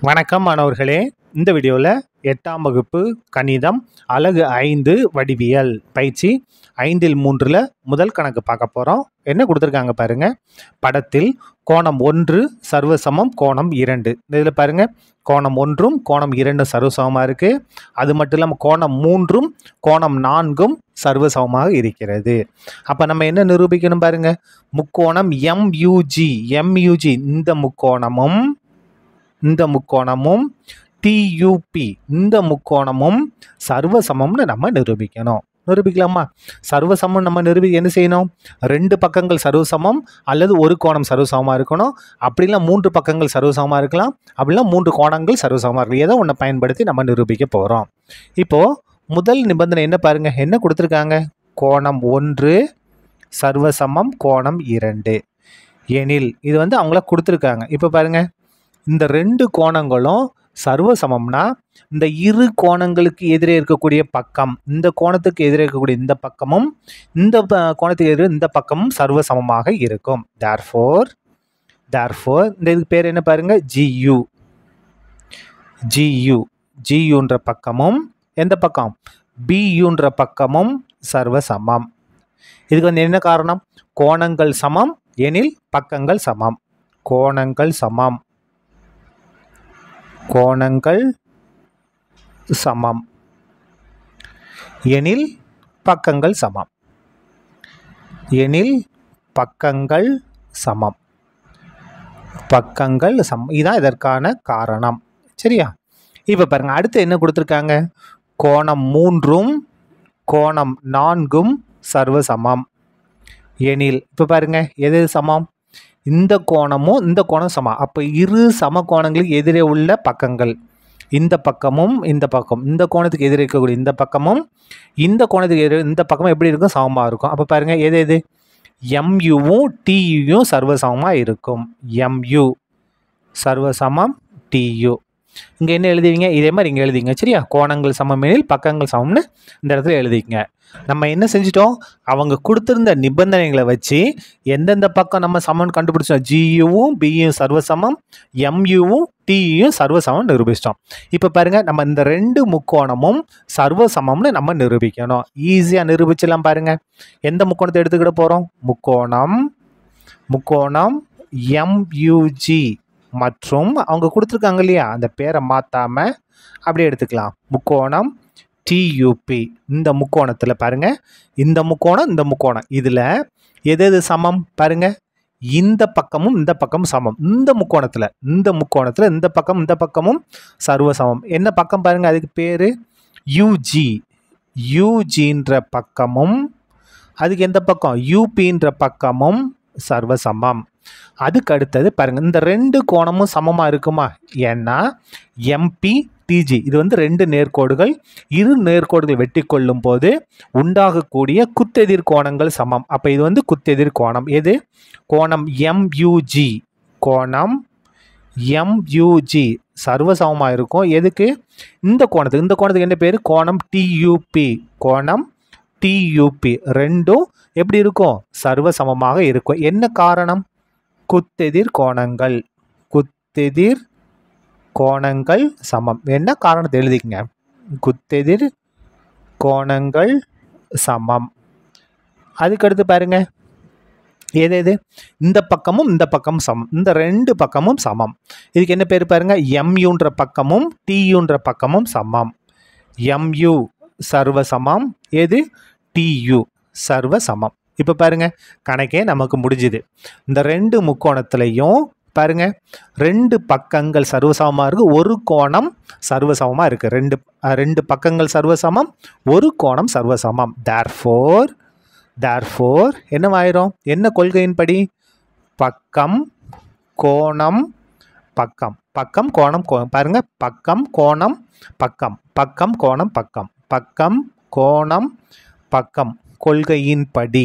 வணக்கம் மாணவர்களே இந்த வீடியோவில் எட்டாம் வகுப்பு கணிதம் அலகு ஐந்து வடிவியல் பயிற்சி ஐந்தில் மூன்றில் முதல் கணக்கு பார்க்க போகிறோம் என்ன கொடுத்துருக்காங்க பாருங்க படத்தில் கோணம் ஒன்று சர்வசமம் கோணம் இரண்டு இந்த இதில் பாருங்க கோணம் ஒன்றும் கோணம் இரண்டும் சர்வசமமாக இருக்குது அது மட்டும் இல்லாமல் கோணம் மூன்றும் கோணம் நான்கும் சர்வசமமாக இருக்கிறது அப்போ நம்ம என்ன நிரூபிக்கணும் பாருங்க முக்கோணம் எம்யூஜி எம்யூஜி இந்த முக்கோணமும் இந்த முக்கோணமும் டியூபி இந்த முக்கோணமும் சர்வசமம்னு நம்ம நிரூபிக்கணும் நிரூபிக்கலாமா சர்வசமம் நம்ம நிரூபி என்ன செய்யணும் ரெண்டு பக்கங்கள் சர்வசமம் அல்லது ஒரு கோணம் சர்வசமமாக இருக்கணும் அப்படிலாம் மூன்று பக்கங்கள் சர்வசமமாக இருக்கலாம் அப்படிலாம் மூன்று கோணங்கள் சர்வசமமாக இருக்கலாம் ஏதோ ஒன்றை பயன்படுத்தி நம்ம நிரூபிக்க போகிறோம் இப்போது முதல் நிபந்தனை என்ன பாருங்க என்ன கொடுத்துருக்காங்க கோணம் ஒன்று சர்வசமம் கோணம் இரண்டு எனில் இது வந்து அவங்கள கொடுத்துருக்காங்க இப்போ பாருங்க இந்த ரெண்டு கோணங்களும் சர்வசமம்னா இந்த இரு கோணங்களுக்கு எதிரே இருக்கக்கூடிய பக்கம் இந்த கோணத்துக்கு எதிரே இருக்கக்கூடிய இந்த பக்கமும் இந்த ப- கோணத்துக்கு எதிரே இந்த பக்கமும் சர்வசமமாக இருக்கும் தேர்ஃபோர் தேர்ஃபோர் இந்த இதுக்கு பேர் என்ன பாருங்க ஜியு ஜியு ஜியுன்ற பக்கமும் எந்த பக்கம் பியுன்ற பக்கமும் சர்வசமம் இதுக்கு வந்து என்ன காரணம் கோணங்கள் சமம் எனில் பக்கங்கள் சமம் கோணங்கள் சமம் கோணங்கள் சமம் எனில் பக்கங்கள் சமம் எனில் பக்கங்கள் சமம் பக்கங்கள் சமம் இதுதான் இதற்கான காரணம் சரியா இப்போ பாருங்க அடுத்து என்ன கொடுத்துருக்காங்க கோணம் மூன்றும் கோணம் நான்கும் சர்வசமம் எனில் இப்போ பாருங்க எது எது சமம் இந்த கோணமும் இந்த கோணம் சமம் அப்போ இரு சம கோணங்களுக்கு எதிரே உள்ள பக்கங்கள் இந்த பக்கமும் இந்த பக்கம் இந்த கோணத்துக்கு எதிரே இருக்கக்கூடிய இந்த பக்கமும் இந்த கோணத்துக்கு எதிரே இந்த பக்கமும் எப்படி இருக்கும் சமமாக இருக்கும் அப்போ பாருங்க எது எது எம்யூவும் டியூயும் சர்வசமமாக இருக்கும் எம்யூ சர்வசமம் டியூ இங்கே என்ன எழுதுவீங்க இதே மாதிரி இங்கே எழுதிங்க சரியா கோணங்கள் சமம் எனில் பக்கங்கள் சமம்னு இந்த இடத்துல எழுதிங்க நம்ம என்ன செஞ்சிட்டோம் அவங்க கொடுத்திருந்த நிபந்தனைகளை வச்சு எந்தெந்த பக்கம் நம்ம சமன் கண்டுபிடிச்சோம் ஜியுவும் பியும் சர்வசமம் எம்யூவும் டியும் சர்வசமம் நிரூபிச்சிட்டோம் இப்போ பாருங்க நம்ம இந்த ரெண்டு முக்கோணமும் சர்வசமம்னு நம்ம நிரூபிக்கணும் ஈஸியாக நிரூபிச்சிடலாம் பாருங்க எந்த முக்கோணத்தை எடுத்துக்கிட போகிறோம் முக்கோணம் முக்கோணம் எம்யூஜி மற்றும் அவங்க கொடுத்துருக்காங்க இல்லையா அந்த பேரை மாற்றாம அப்படியே எடுத்துக்கலாம் முக்கோணம் டியூபி இந்த முக்கோணத்தில் பாருங்க இந்த முக்கோணம் இந்த முக்கோணம் இதில் எது எது சமம் பாருங்க இந்த பக்கமும் இந்த பக்கமும் சமம் இந்த முக்கோணத்தில் இந்த முக்கோணத்தில் இந்த பக்கம் இந்த பக்கமும் சர்வசமம் என்ன பக்கம் பாருங்க அதுக்கு பேர் யூஜி யூஜின்ற பக்கமும் அதுக்கு எந்த பக்கம் யூபின்ற பக்கமும் சர்வசமம் அதுக்கு அடுத்தது பாருங்க இந்த ரெண்டு கோணமும் சமமாக இருக்குமா ஏன்னா எம்பி டிஜி இது வந்து ரெண்டு நேர்கோடுகள் இரு நேர்கோடுகள் வெட்டி கொள்ளும் போது உண்டாகக்கூடிய குத்தெதிர் கோணங்கள் சமம் அப்போ இது வந்து குத்தெதிர் கோணம் எது கோணம் எம்யூஜி கோணம் எம்யூஜி சர்வசமமாக இருக்கும் எதுக்கு இந்த கோணத்துக்கு இந்த கோணத்துக்கு என்ன பேர் கோணம் டியூபி கோணம் டியூபி ரெண்டும் எப்படி இருக்கும் சர்வசமமாக இருக்கும் என்ன காரணம் குத்தெதிர் கோணங்கள் குத்தெதிர் கோணங்கள் சமம் என்ன காரணத்தை எழுதிக்கங்க குத்தெதிர் கோணங்கள் சமம் அதுக்கடுத்து பாருங்க எது எது இந்த பக்கமும் இந்த பக்கமும் சமம் இந்த ரெண்டு பக்கமும் சமம் இதுக்கு என்ன பேர் பாருங்க எம்யூன்ற பக்கமும் டியூன்ற பக்கமும் சமம் எம்யூ சர்வசமம் எது டியு சர்வசமம் இப்போ பாருங்க கணக்கே நமக்கு முடிஞ்சுது இந்த ரெண்டு முக்கோணத்துலையும் பாருங்க ரெண்டு பக்கங்கள் சர்வசமமாக இருக்கு ஒரு கோணம் சர்வசமமாக இருக்கு ரெண்டு அஹ், ரெண்டு பக்கங்கள் சர்வசமம் ஒரு கோணம் சர்வசமம் தேர்ஃபோர் தேர்ஃபோர் என்னவாயிரும் என்ன கொள்கையின்படி பக்கம் கோணம் பக்கம் பக்கம் கோணம் கோ பாருங்க பக்கம் கோணம் பக்கம் பக்கம் கோணம் பக்கம் பக்கம் கோணம் பக்கம் கொள்கையின்படி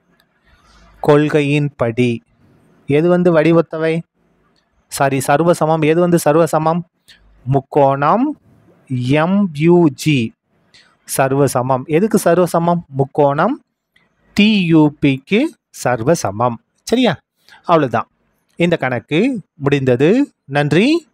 கொள்கையின்படி எது வந்து வடிவத்தவை சாரி சர்வசமம் எது வந்து சர்வசமம் முக்கோணம் எம்யூஜி சர்வசமம் எதுக்கு சர்வசமம் முக்கோணம் டியூபிக்கு சர்வசமம் சரியா அவ்வளோதான் இந்த கணக்கு முடிந்தது நன்றி